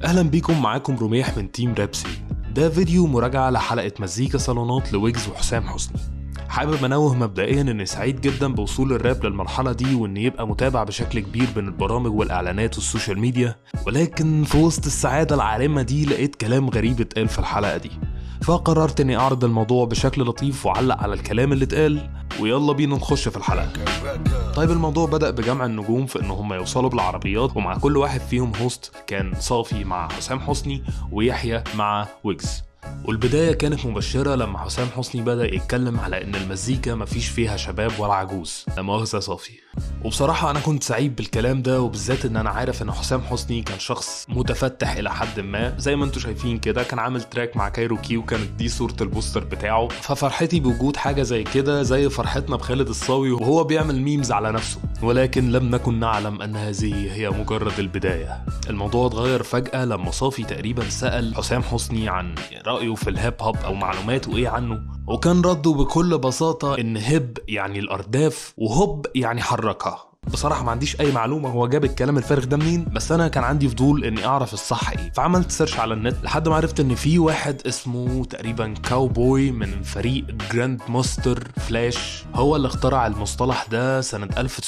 اهلا بيكم معاكم رميح من تيم رابسي ده فيديو مراجعة لحلقة مزيكا صالونات لويجز وحسام حسني حابب انوه مبدئيا اني سعيد جدا بوصول الراب للمرحلة دي وان يبقى متابع بشكل كبير بين البرامج والاعلانات والسوشيال ميديا ولكن في وسط السعادة العارمة دي لقيت كلام غريب اتقال في الحلقة دي فقررت اني اعرض الموضوع بشكل لطيف واعلق على الكلام اللي اتقال ويلا بينا نخش في الحلقة طيب الموضوع بدأ بجمع النجوم في ان هم يوصلوا بالعربيات ومع كل واحد فيهم هوست كان صافي مع حسام حسني ويحيى مع ويجز والبداية كانت مبشرة لما حسام حسني بدأ يتكلم على إن المزيكا مفيش فيها شباب ولا عجوز لا مؤاخذة صافي وبصراحة أنا كنت سعيد بالكلام ده وبالذات إن أنا عارف إن حسام حسني كان شخص متفتح إلى حد ما زي ما أنتم شايفين كده كان عامل تراك مع كايروكي وكانت دي صورة البوستر بتاعه ففرحتي بوجود حاجة زي كده زي فرحتنا بخالد الصاوي وهو بيعمل ميمز على نفسه ولكن لم نكن نعلم أن هذه هي مجرد البداية الموضوع اتغير فجأة لما صافي تقريبا سأل حسام حسني عن رأيه في الهيب هوب أو معلوماته إيه عنه وكان رده بكل بساطة إن هب يعني الأرداف وهوب يعني حركها بصراحة ما عنديش أي معلومة هو جاب الكلام الفارغ ده منين بس أنا كان عندي فضول إني أعرف الصح إيه فعملت سيرش على النت لحد ما عرفت إن في واحد اسمه تقريبا كاوبوي من فريق جراند ماستر فلاش هو اللي اخترع المصطلح ده سنة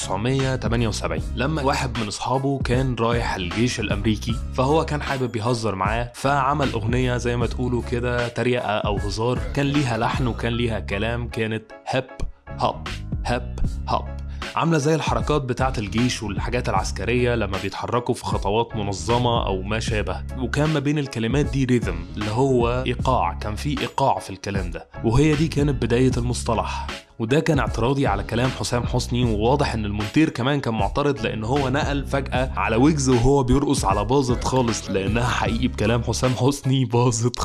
1978 لما واحد من أصحابه كان رايح الجيش الأمريكي فهو كان حابب يهزر معاه فعمل أغنية زي ما تقولوا كده تريقة أو هزار كان ليها لحن وكان ليها كلام كانت هب هب هب هب عامله زي الحركات بتاعه الجيش والحاجات العسكريه لما بيتحركوا في خطوات منظمه او ما شابه وكان ما بين الكلمات دي ريذم اللي هو ايقاع كان في ايقاع في الكلام ده وهي دي كانت بدايه المصطلح وده كان اعتراضي على كلام حسام حسني وواضح ان المونتير كمان كان معترض لان هو نقل فجأة على ويجز وهو بيرقص على باظت خالص لانها حقيقي بكلام حسام حسني باظت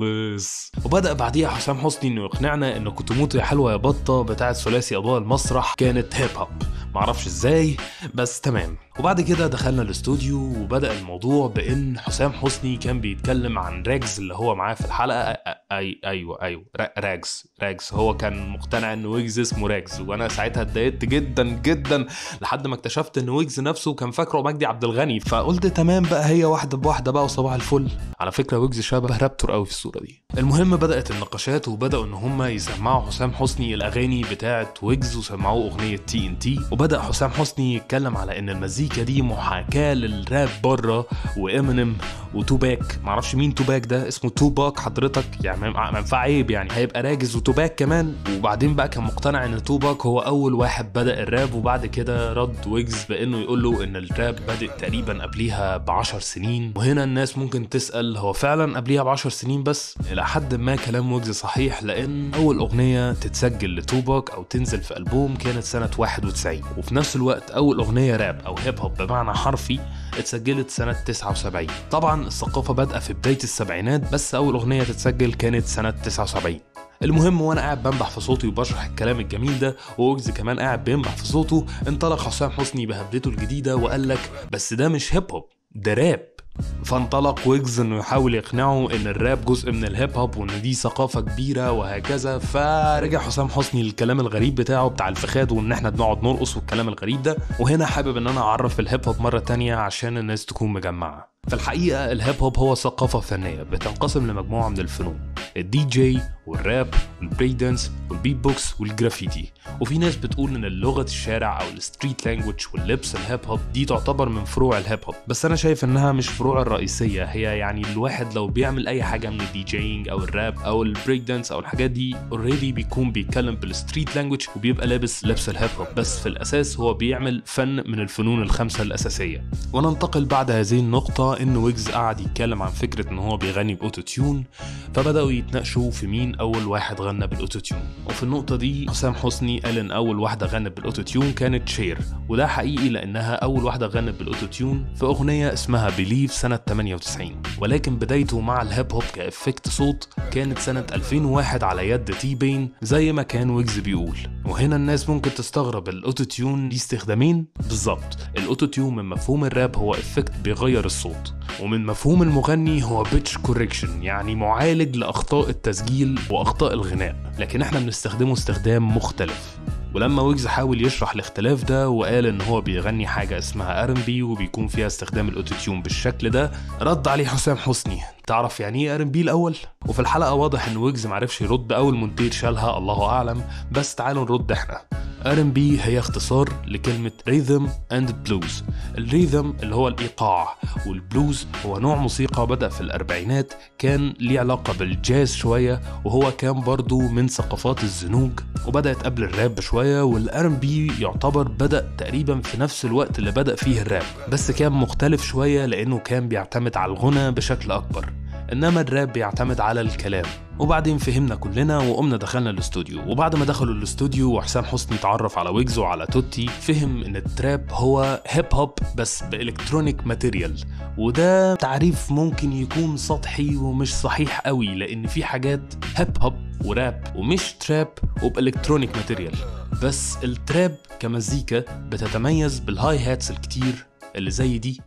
خالص وبدأ بعديها حسام حسني انه يقنعنا ان كتموت يا حلوة يا بطة بتاعت ثلاثي اضواء المسرح كانت هيب هوب معرفش ازاي بس تمام وبعد كده دخلنا الاستوديو وبدأ الموضوع بان حسام حسني كان بيتكلم عن راجز اللي هو معاه في الحلقة اي ايوه ايوه راجز راجز هو كان مقتنع ان ويجز اسمه راجز وانا ساعتها اتضايقت جدا جدا لحد ما اكتشفت ان ويجز نفسه كان فاكره مجدي عبد الغني فقلت تمام بقى هي واحده بواحده بقى وصباح الفل على فكره ويجز شبه رابتور قوي في الصوره دي المهم بدات النقاشات وبداوا ان هم يسمعوا حسام حسني الاغاني بتاعه ويجز وسمعوه اغنيه تي ان تي وبدا حسام حسني يتكلم على ان المزيكا دي محاكاه للراب بره وامينيم وتوباك معرفش مين توباك ده اسمه توباك حضرتك يعني ما ينفع عيب يعني هيبقى راجز وتوباك كمان وبعدين بقى كان مقتنع ان توباك هو اول واحد بدا الراب وبعد كده رد ويجز بانه يقول له ان الراب بادئ تقريبا قبليها ب 10 سنين وهنا الناس ممكن تسال هو فعلا قبليها ب 10 سنين بس الى حد ما كلام ويجز صحيح لان اول اغنيه تتسجل لتوباك او تنزل في البوم كانت سنه 91 وفي نفس الوقت اول اغنيه راب او هيب هوب بمعنى حرفي اتسجلت سنة 79 طبعا الثقافة بادئة في بداية السبعينات بس أول أغنية تتسجل كانت سنة 79 المهم وانا قاعد بنبح في صوتي وبشرح الكلام الجميل ده ووجز كمان قاعد بينبح في صوته انطلق حسام حسني بهبدته الجديده وقال لك بس ده مش هيب هوب ده راب فانطلق ويجز انه يحاول يقنعه ان الراب جزء من الهيب هوب وان دي ثقافه كبيره وهكذا فرجع حسام حسني للكلام الغريب بتاعه بتاع الفخاد وان احنا بنقعد نرقص والكلام الغريب ده وهنا حابب ان انا اعرف الهيب هوب مره تانية عشان الناس تكون مجمعه في الحقيقة الهيب هوب هو ثقافة فنية بتنقسم لمجموعة من الفنون الدي جي والراب والبريك دانس والبيت بوكس والجرافيتي وفي ناس بتقول ان لغة الشارع او الستريت لانجوج واللبس الهيب هوب دي تعتبر من فروع الهيب هوب بس انا شايف انها مش فروع الرئيسية هي يعني الواحد لو بيعمل اي حاجة من الدي جينج او الراب او البريك دانس او الحاجات دي اوريدي بيكون بيتكلم بالستريت لانجوج وبيبقى لابس لبس الهيب هوب بس في الاساس هو بيعمل فن من الفنون الخمسة الاساسية وننتقل بعد هذه النقطة ان ويجز قعد يتكلم عن فكره ان هو بيغني باوتو تيون فبداوا يتناقشوا في مين اول واحد غنى بالاوتو تيون وفي النقطه دي حسام حسني قال ان اول واحده غنت بالاوتو تيون كانت شير وده حقيقي لانها اول واحده غنت بالاوتو تيون في اغنيه اسمها بليف سنه 98 ولكن بدايته مع الهيب هوب كافكت صوت كانت سنه 2001 على يد تي بين زي ما كان ويجز بيقول وهنا الناس ممكن تستغرب الاوتو تيون ليه استخدامين بالظبط الاوتو تيون من مفهوم الراب هو افكت بيغير الصوت ومن مفهوم المغني هو بيتش كوريكشن يعني معالج لاخطاء التسجيل واخطاء الغناء لكن احنا بنستخدمه استخدام مختلف ولما ويجز حاول يشرح الاختلاف ده وقال ان هو بيغني حاجه اسمها ار بي وبيكون فيها استخدام الاوتوتيون بالشكل ده رد عليه حسام حسني تعرف يعني ايه ار بي الاول وفي الحلقه واضح ان ويجز معرفش يرد او المونتير شالها الله اعلم بس تعالوا نرد احنا R&B هي اختصار لكلمة ريذم اند بلوز الريذم اللي هو الإيقاع والبلوز هو نوع موسيقى بدأ في الأربعينات كان ليه علاقة بالجاز شوية وهو كان برضو من ثقافات الزنوج وبدأت قبل الراب بشوية والار بي يعتبر بدأ تقريبا في نفس الوقت اللي بدأ فيه الراب بس كان مختلف شوية لأنه كان بيعتمد على الغنى بشكل أكبر انما الراب بيعتمد على الكلام وبعدين فهمنا كلنا وقمنا دخلنا الاستوديو وبعد ما دخلوا الاستوديو وحسام حسني اتعرف على ويجز وعلى توتي فهم ان التراب هو هيب هوب بس بالكترونيك ماتيريال وده تعريف ممكن يكون سطحي ومش صحيح قوي لان في حاجات هيب هوب وراب ومش تراب وبالكترونيك ماتيريال بس التراب كمزيكا بتتميز بالهاي هاتس الكتير اللي زي دي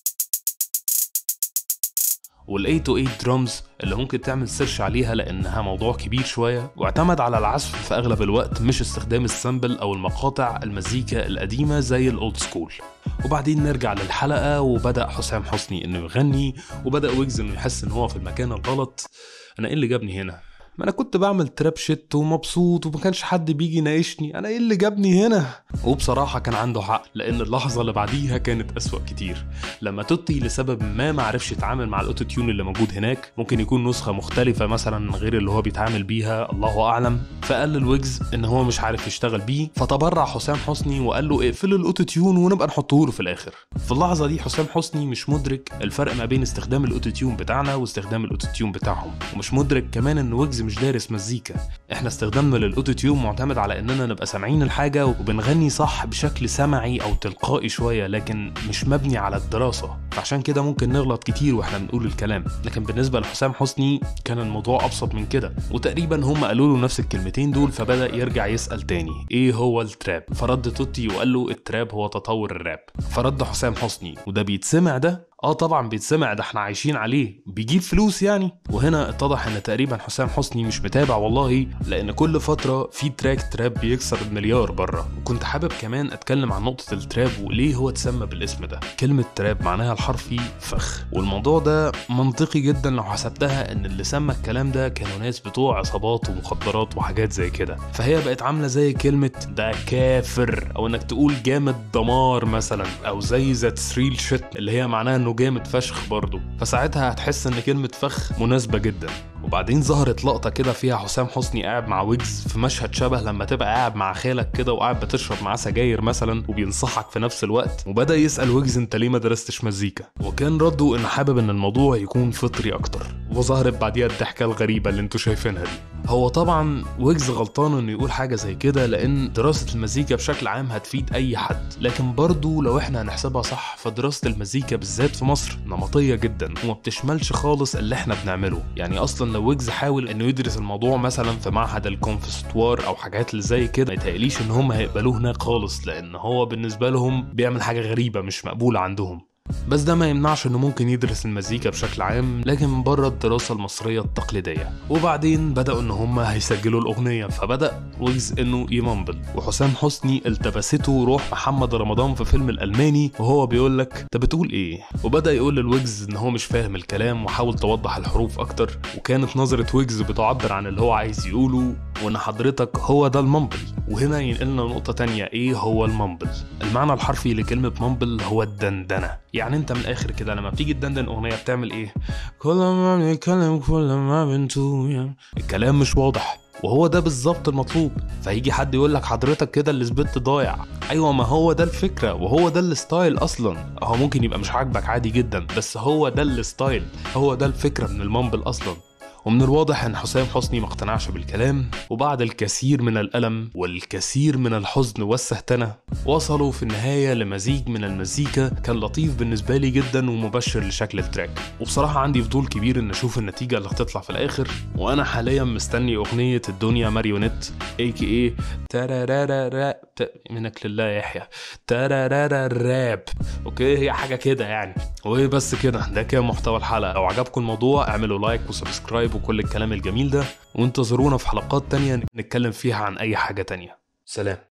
وال 808 درامز اللي ممكن تعمل سيرش عليها لانها موضوع كبير شويه واعتمد على العزف في اغلب الوقت مش استخدام السامبل او المقاطع المزيكا القديمه زي الاولد سكول وبعدين نرجع للحلقه وبدا حسام حسني انه يغني وبدا ويجز انه يحس ان هو في المكان الغلط انا ايه اللي جابني هنا ما انا كنت بعمل تراب شيت ومبسوط وما كانش حد بيجي يناقشني انا ايه اللي جابني هنا وبصراحه كان عنده حق لان اللحظه اللي بعديها كانت اسوا كتير لما توتي لسبب ما ما عرفش يتعامل مع الاوتو تيون اللي موجود هناك ممكن يكون نسخه مختلفه مثلا غير اللي هو بيتعامل بيها الله اعلم فقال للويجز ان هو مش عارف يشتغل بيه فتبرع حسام حسني وقال له اقفل الاوتو تيون ونبقى نحطه له في الاخر في اللحظه دي حسام حسني مش مدرك الفرق ما بين استخدام الاوتو تيون بتاعنا واستخدام الاوتو تيون بتاعهم ومش مدرك كمان ان ويجز مش دارس مزيكا احنا استخدامنا للاوتو تيون معتمد على اننا نبقى سامعين الحاجه وبنغني صح بشكل سمعي او تلقائي شويه لكن مش مبني على الدراسه فعشان كده ممكن نغلط كتير واحنا بنقول الكلام لكن بالنسبه لحسام حسني كان الموضوع ابسط من كده وتقريبا هم قالوا له نفس الكلمتين دول فبدا يرجع يسال تاني ايه هو التراب فرد توتي وقال له التراب هو تطور الراب فرد حسام حسني وده بيتسمع ده اه طبعا بيتسمع ده احنا عايشين عليه بيجيب فلوس يعني وهنا اتضح ان تقريبا حسام حسني مش متابع والله لان كل فتره في تراك تراب بيكسر المليار بره وكنت حابب كمان اتكلم عن نقطه التراب وليه هو اتسمى بالاسم ده كلمه تراب معناها الحرفي فخ والموضوع ده منطقي جدا لو حسبتها ان اللي سمى الكلام ده كانوا ناس بتوع عصابات ومخدرات وحاجات زي كده فهي بقت عامله زي كلمه ده كافر او انك تقول جامد دمار مثلا او زي ذات ثريل شيت اللي هي معناها انه جامد فشخ برضه فساعتها هتحس ان كلمه فخ مناسبه جدا وبعدين ظهرت لقطه كده فيها حسام حسني قاعد مع ويجز في مشهد شبه لما تبقى قاعد مع خالك كده وقاعد بتشرب معاه سجاير مثلا وبينصحك في نفس الوقت وبدا يسال ويجز انت ليه ما درستش مزيكا وكان رده انه حابب ان الموضوع يكون فطري اكتر وظهرت بعديها الضحكه الغريبه اللي انتوا شايفينها دي هو طبعا ويجز غلطان انه يقول حاجه زي كده لان دراسه المزيكا بشكل عام هتفيد اي حد لكن برضه لو احنا هنحسبها صح فدراسه المزيكا بالذات في مصر نمطيه جدا وما بتشملش خالص اللي احنا بنعمله يعني اصلا لو ويجز حاول انه يدرس الموضوع مثلا في معهد الكونفستوار او حاجات اللي زي كده ما يتهيأليش ان هم هيقبلوه هناك خالص لان هو بالنسبه لهم بيعمل حاجه غريبه مش مقبوله عندهم بس ده ما يمنعش انه ممكن يدرس المزيكا بشكل عام لكن من بره الدراسة المصرية التقليدية وبعدين بدأوا ان هم هيسجلوا الأغنية فبدأ ويجز انه يمنبل وحسام حسني التبسته روح محمد رمضان في فيلم الألماني وهو بيقول لك انت بتقول ايه وبدأ يقول للويجز ان هو مش فاهم الكلام وحاول توضح الحروف اكتر وكانت نظرة ويجز بتعبر عن اللي هو عايز يقوله وان حضرتك هو ده المنبل وهنا ينقلنا نقطة تانية ايه هو المنبل المعنى الحرفي لكلمة منبل هو الدندنة يعني انت من الاخر كده لما بتيجي تدندن اغنية بتعمل ايه كل ما بنتكلم كل ما بنتوه الكلام مش واضح وهو ده بالظبط المطلوب فيجي حد يقول لك حضرتك كده السبت ضايع ايوه ما هو ده الفكره وهو ده الستايل اصلا هو ممكن يبقى مش عاجبك عادي جدا بس هو ده الستايل هو ده الفكره من المامبل اصلا ومن الواضح ان حسام حسني ما اقتنعش بالكلام وبعد الكثير من الالم والكثير من الحزن والسهتنه وصلوا في النهايه لمزيج من المزيكا كان لطيف بالنسبه لي جدا ومبشر لشكل التراك وبصراحه عندي فضول كبير ان اشوف النتيجه اللي هتطلع في الاخر وانا حاليا مستني اغنيه الدنيا ماريونيت اي كي اي تارارارا منك لله يا يحيى تارارارا راب اوكي هي حاجه كده يعني وبس كده ده كان محتوى الحلقه لو عجبكم الموضوع اعملوا لايك وسبسكرايب وكل الكلام الجميل ده وانتظرونا في حلقات تانية نتكلم فيها عن اي حاجه تانية سلام